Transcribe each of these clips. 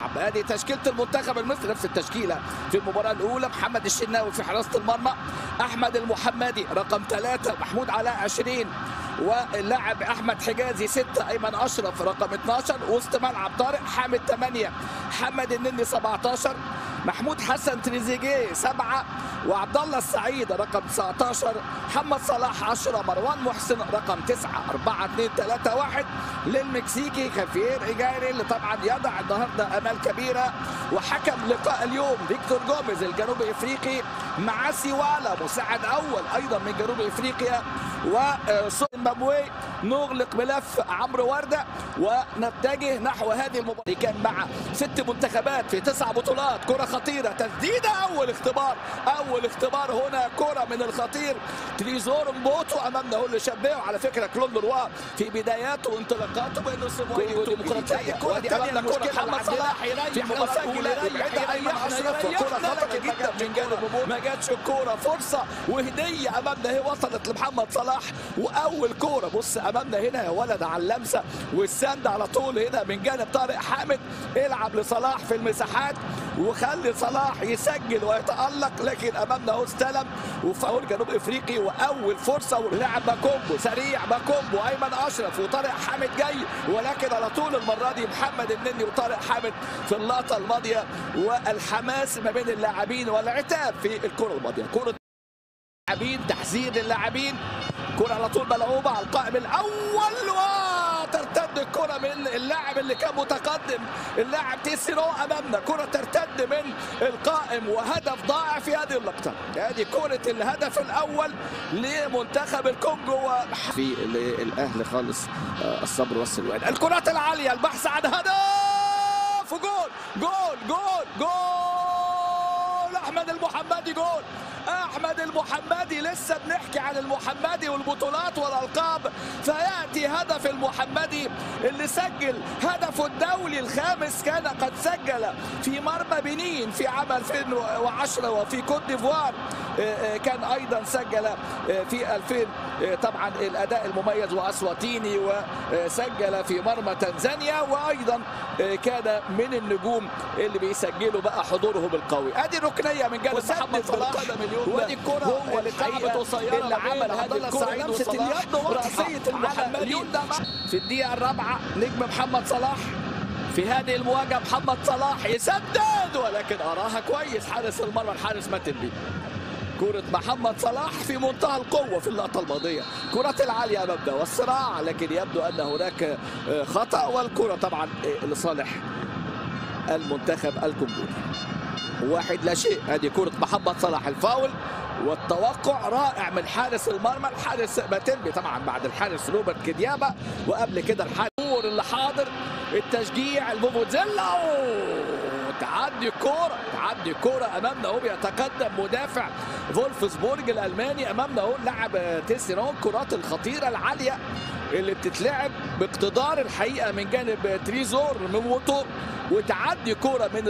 هذه تشكيلة المنتخب المصري نفس التشكيلة في المباراة الأولى محمد الشناوي في حراسة المرمى أحمد المحمدي رقم ثلاثة محمود علاء 20 واللاعب أحمد حجازي 6 أيمن أشرف رقم 12 وسط ملعب طارق حامد 8 حمد النني 17 محمود حسن تريزيجيه 7 وعبد الله السعيد رقم 19 محمد صلاح 10 مروان محسن رقم 9 4 2 3 1 للمكسيكي خافير ايجاري اللي طبعا يضع النهارده امال كبيره وحكم لقاء اليوم فيكتور جوميز الجنوبي افريقي مع سيوالا مساعد اول ايضا من جنوب افريقيا وزيمبابوي نغلق ملف عمرو ورده ونتجه نحو هذه المباراه اللي كان مع ست منتخبات في تسع بطولات كره خطيره تسديده اول اختبار اول اختبار هنا كره من الخطير تريزور مبوتو امامنا هو اللي شبهه على فكره كلون لوروا في بداياته وانطلاقاته بانه سيبوي ديمقراطيه الكره الثانيه كره محمد صلاح في المباراه الاولى يبعدها ايمن اشرف كره خطره جدا من جانب ما جاتش الكوره فرصه وهديه امامنا هي وصلت لمحمد صلاح واول كوره بص امامنا هنا يا ولد على اللمسه والسند على طول هنا من جانب طارق حامد العب لصلاح في المساحات وخلي صلاح يسجل ويتالق لكن امامنا هو استلم وفاول جنوب افريقي واول فرصه ولعب باكومبو سريع باكومبو ايمن اشرف وطارق حامد جاي ولكن على طول المره دي محمد النني وطارق حامد في اللقطه الماضيه والحماس ما بين اللاعبين والعتاب في الكره الماضيه كره اللاعبين تحذير للاعبين كرة على طول ملعوبة على القائم الأول وترتد الكرة من اللاعب اللي كان متقدم اللاعب تيسيرو أمامنا كرة ترتد من القائم وهدف ضائع في هذه اللقطة هذه كرة الهدف الأول لمنتخب الكونغو في الأهل خالص الصبر والسلوان الكرات العالية البحث عن هدف جول جول جول جول أحمد المحمدي جول احمد المحمدي لسه بنحكي عن المحمدي والبطولات والالقاب فياتي هدف المحمدي اللي سجل هدفه الدولي الخامس كان قد سجل في مرمى بنين في عام 2010 وفي كوت ديفوار كان ايضا سجل في 2000 طبعا الاداء المميز واسواتيني وسجل في مرمى تنزانيا وايضا كان من النجوم اللي بيسجلوا بقى حضورهم القوي ادي ركنيه من جانب محمد صلاح ودي الكره هو اللي اتلعبت قصيره اللي عمل هذه الكره لمسه اليد وراسيه المحمدي في الدقيقه الرابعه نجم محمد صلاح في هذه المواجهه محمد صلاح يسدد ولكن اراها كويس حارس المرمى الحارس ما تنبي كرة محمد صلاح في منتهى القوة في اللقطة الماضية كرة العالية مبدأ والصراع لكن يبدو أن هناك خطأ والكرة طبعا لصالح المنتخب الكونغولي واحد لا شيء هذه كرة محمد صلاح الفاول والتوقع رائع من حارس المرمى الحارس ماتنبي طبعا بعد الحارس روبرت كديابا وقبل كده الحارس اللي حاضر التشجيع البوفوزيلا تعدي كورة تعدي كورة أمامنا هو بيتقدم مدافع فولفسبورج الألماني أمامنا هو لاعب تيسيرون كرات الخطيرة العالية اللي بتتلعب باقتدار الحقيقة من جانب تريزور موتو وتعدي كورة من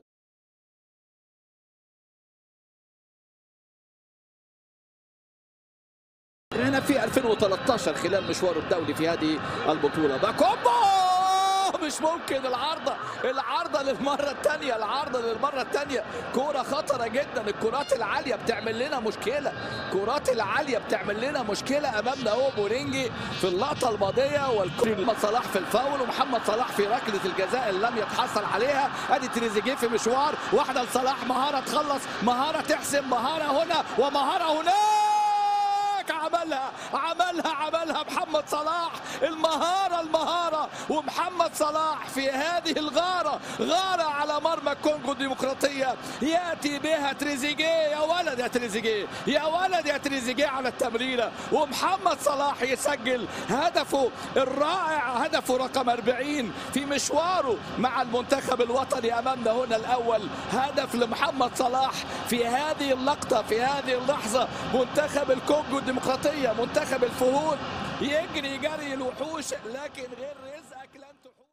هنا في 2013 خلال مشواره الدولي في هذه البطولة باكومبو مش ممكن العارضة العارضة للمرة الثانية العارضة للمرة الثانية كورة خطرة جدا الكرات العالية بتعمل لنا مشكلة كرات العالية بتعمل لنا مشكلة أمامنا هو بورينجي في اللقطة الماضية والكرة صلاح في الفاول ومحمد صلاح في ركلة الجزاء اللي لم يتحصل عليها ادي تريزيجيه في مشوار واحدة لصلاح مهارة تخلص مهارة تحسم مهارة هنا ومهارة هناك عملها عملها عملها محمد صلاح المهارة المهارة ومحمد صلاح في هذه الغارة غارة على مرمى الكونغو الديمقراطية يأتي بها تريزيجيه يا ولد يا تريزيجيه يا ولد يا تريزيجيه على التمريرة ومحمد صلاح يسجل هدفه الرائع هدفه رقم 40 في مشواره مع المنتخب الوطني أمامنا هنا الأول هدف لمحمد صلاح في هذه اللقطة في هذه اللحظة منتخب الكونغو الديمقراطية منتخب الفهود يجري جري الوحوش لكن غير رزق